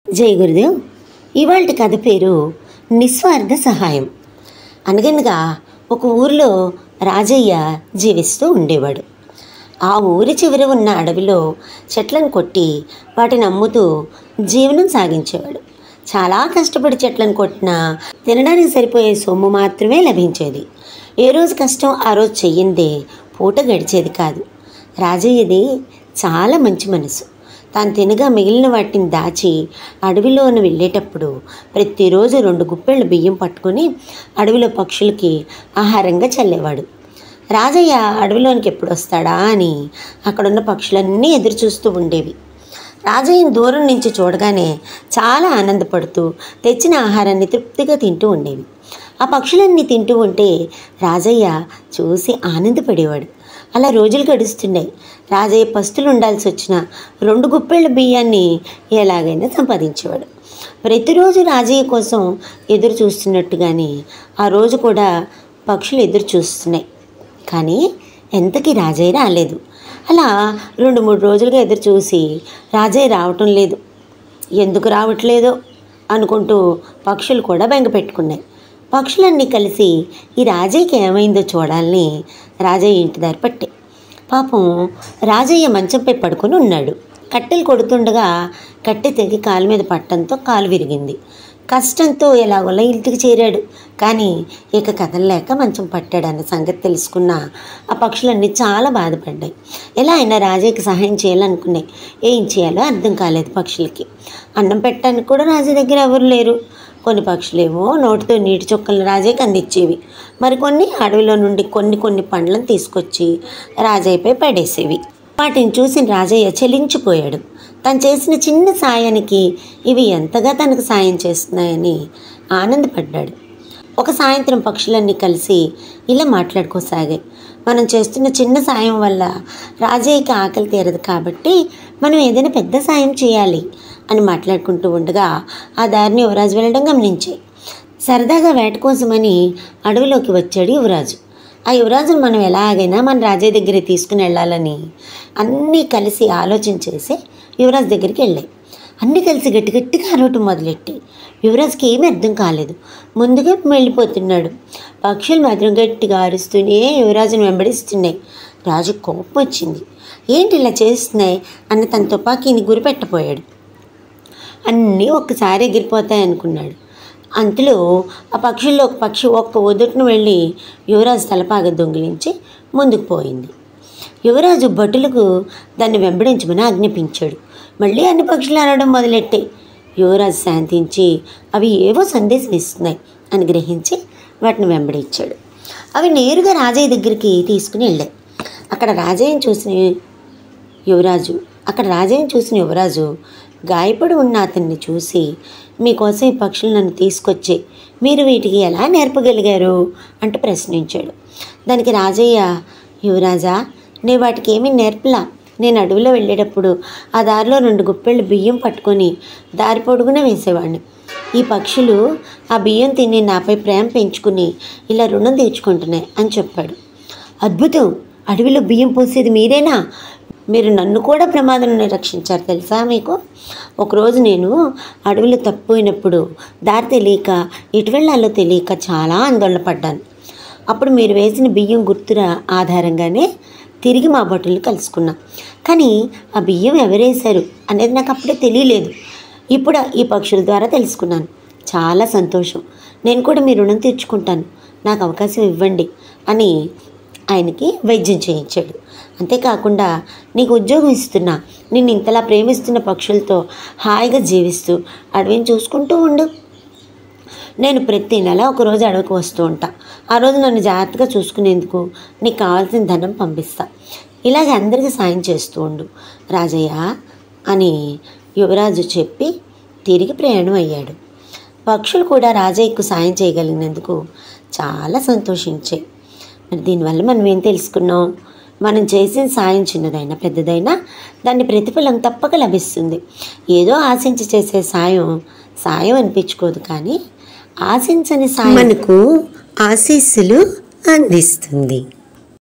జై గురుదేవ్ ఇవాళ కథ పేరు నిస్వార్థ సహాయం అనగనగా ఒక ఊరిలో రాజయ్య జీవిస్తూ ఉండేవాడు ఆ ఊరి చివర ఉన్న అడవిలో చెట్లను కొట్టి వాటిని అమ్ముతూ జీవనం సాగించేవాడు చాలా కష్టపడి చెట్లను కొట్టినా తినడానికి సరిపోయే సొమ్ము మాత్రమే లభించేది ఏ రోజు కష్టం ఆ రోజు చెయ్యిందే పూట గడిచేది కాదు రాజయ్యది చాలా మంచి మనసు తాను తినగా మిగిలిన వాటిని దాచి అడవిలోన వెళ్ళేటప్పుడు ప్రతిరోజు రెండు గుప్పెళ్ళ బియ్యం పట్టుకొని అడవిలో పక్షులకి ఆహారంగా చల్లేవాడు రాజయ్య అడవిలోనికి ఎప్పుడు వస్తాడా అని అక్కడున్న పక్షులన్నీ ఎదురు చూస్తూ ఉండేవి రాజయ్యను దూరం నుంచి చూడగానే చాలా ఆనందపడుతూ తెచ్చిన ఆహారాన్ని తృప్తిగా తింటూ ఉండేవి ఆ పక్షులన్నీ తింటూ ఉంటే రాజయ్య చూసి ఆనందపడేవాడు అలా రోజులు గడుస్తున్నాయి రాజయ్య పస్తులు ఉండాల్సి వచ్చిన రెండు గుప్పెళ్ళ బియ్యాన్ని ఎలాగైనా సంపాదించేవాడు ప్రతిరోజు రాజయ్య కోసం ఎదురు చూస్తున్నట్టుగానే ఆ రోజు కూడా పక్షులు ఎదురు చూస్తున్నాయి కానీ ఎంతకీ రాజయ్య రాలేదు అలా రెండు మూడు రోజులుగా ఎదురు చూసి రాజయ్య రావటం లేదు ఎందుకు రావట్లేదో అనుకుంటూ పక్షులు కూడా బెంగ పెట్టుకున్నాయి పక్షులన్నీ కలిసి ఈ రాజయ్యకి ఏమైందో చూడాలని రాజయ్య ఇంటి దారి పట్టే పాపం రాజయ్య మంచంపై పడుకొని ఉన్నాడు కట్టెలు కొడుతుండగా కట్టె తెగి కాలు మీద పట్టడంతో కాలు విరిగింది కష్టంతో ఎలాగోలా ఇంటికి చేరాడు కానీ ఇక కదలలేక మంచం పట్టాడన్న సంగతి తెలుసుకున్న ఆ పక్షులన్నీ చాలా బాధపడ్డాయి ఎలా అయినా రాజయ్యకి సహాయం చేయాలనుకున్నాయి ఏం చేయాలో అర్థం కాలేదు పక్షులకి అన్నం పెట్టడానికి కూడా రాజు దగ్గర ఎవరు లేరు కొన్ని పక్షులేమో నోటితో నీటి చుక్కలను రాజయ్యకి అందించేవి మరికొన్ని అడవిలో నుండి కొన్ని కొన్ని పండ్లను తీసుకొచ్చి రాజయ్యపై పడేసేవి వాటిని చూసిన రాజయ్య చెలించిపోయాడు తను చేసిన చిన్న సాయానికి ఇవి ఎంతగా తనకు సాయం చేస్తున్నాయని ఆనందపడ్డాడు ఒక సాయంత్రం పక్షులన్నీ కలిసి ఇలా మాట్లాడుకోసాగాయి మనం చేస్తున్న చిన్న సాయం వల్ల రాజయ్యకి ఆకలి తీరదు కాబట్టి మనం ఏదైనా పెద్ద సాయం చేయాలి అని మాట్లాడుకుంటూ ఉండగా ఆ దారిని యువరాజు వెళ్ళడం గమనించాయి సరదాగా వేట కోసమని అడవిలోకి వచ్చాడు యువరాజు ఆ యువరాజును మనం ఎలాగైనా మన రాజయ్య దగ్గరికి తీసుకుని వెళ్ళాలని అన్నీ కలిసి ఆలోచన చేసి యువరాజు దగ్గరికి వెళ్ళాయి అన్నీ కలిసి గట్టి గట్టిగా అరవటం మొదలెట్టి యువరాజుకి ఏమీ అర్థం కాలేదు ముందుగా వెళ్ళిపోతున్నాడు పక్షులు మాత్రం గట్టిగా అరుస్తూనే యువరాజును వెంబడిస్తున్నాయి రాజు కోపం వచ్చింది ఏంటి ఇలా చేస్తున్నాయి అన్న తన తుపాకీని గురిపెట్టపోయాడు అన్నీ ఒక్కసారి ఎగిరిపోతాయి అనుకున్నాడు అంతలో ఆ పక్షుల్లో ఒక పక్షి ఒక్క ఒదుటిన వెళ్ళి యువరాజు తలపాగ దొంగిలించి ముందుకు పోయింది యువరాజు భటులకు దాన్ని వెంబడించమని ఆజ్ఞాపించాడు మళ్ళీ అన్ని పక్షులు అనడం మొదలెట్టాయి యువరాజు శాంతించి అవి ఏవో సందేశం ఇస్తున్నాయి అని గ్రహించి వాటిని వెంబడించాడు అవి నేరుగా రాజయ్య దగ్గరికి తీసుకుని వెళ్ళాయి అక్కడ రాజయ్యని చూసిన యువరాజు అక్కడ రాజయ్యని చూసిన యువరాజు గాయపడి ఉన్న అతన్ని చూసి మీకోసం ఈ పక్షులు నన్ను తీసుకొచ్చి మీరు వీటికి ఎలా నేర్పగలిగారు అంటూ ప్రశ్నించాడు దానికి రాజయ్య యువరాజా నేను వాటికి ఏమీ నేర్పలా నేను అడవిలో వెళ్ళేటప్పుడు ఆ దారిలో రెండు గుప్పెళ్ళు బియ్యం పట్టుకొని దారి పొడుగున వేసేవాడిని ఈ పక్షులు ఆ బియ్యం తిని నాపై ప్రేమ పెంచుకుని ఇలా రుణం తీర్చుకుంటున్నాయి అని చెప్పాడు అద్భుతం అడవిలో బియ్యం పోసేది మీరేనా మీరు నన్ను కూడా ప్రమాదం నుండి రక్షించారు తెలుసా మీకు ఒకరోజు నేను అడవిలో తప్పిపోయినప్పుడు దారి తెలియక ఇటు వెళ్ళాలో తెలియక చాలా ఆందోళన పడ్డాను అప్పుడు మీరు వేసిన బియ్యం గుర్తుల ఆధారంగానే తిరిగి మా భటులు కలుసుకున్నా కానీ ఆ బియ్యం ఎవరేశారు అనేది నాకు అప్పుడే తెలియలేదు ఇప్పుడు ఈ పక్షుల ద్వారా తెలుసుకున్నాను చాలా సంతోషం నేను కూడా మీ రుణం తీర్చుకుంటాను నాకు అవకాశం ఇవ్వండి అని ఆయనకి వైద్యం చేయించాడు అంతేకాకుండా నీకు ఉద్యోగం ఇస్తున్నా నిన్ను ఇంతలా ప్రేమిస్తున్న పక్షులతో హాయిగా జీవిస్తూ అడవిని చూసుకుంటూ ఉండు నేను ప్రతి నెల ఒక రోజు అడవికి వస్తూ ఉంటా ఆ రోజు నన్ను జాగ్రత్తగా చూసుకునేందుకు నీకు కావాల్సిన ధనం పంపిస్తా ఇలాగే అందరికీ సాయం చేస్తూ ఉండు రాజయ్య అని యువరాజు చెప్పి తిరిగి ప్రయాణం అయ్యాడు పక్షులు కూడా రాజయ్యకు సాయం చేయగలిగినందుకు చాలా సంతోషించాయి మరి దీనివల్ల మనం ఏం తెలుసుకున్నాం మనం చేసిన సాయం చిన్నదైనా పెద్దదైనా దాని ప్రతిఫలం తప్పక లభిస్తుంది ఏదో ఆశించి చేసే సాయం సాయం అనిపించుకోదు కానీ ఆశించని సాయం మనకు ఆశీస్సులు అందిస్తుంది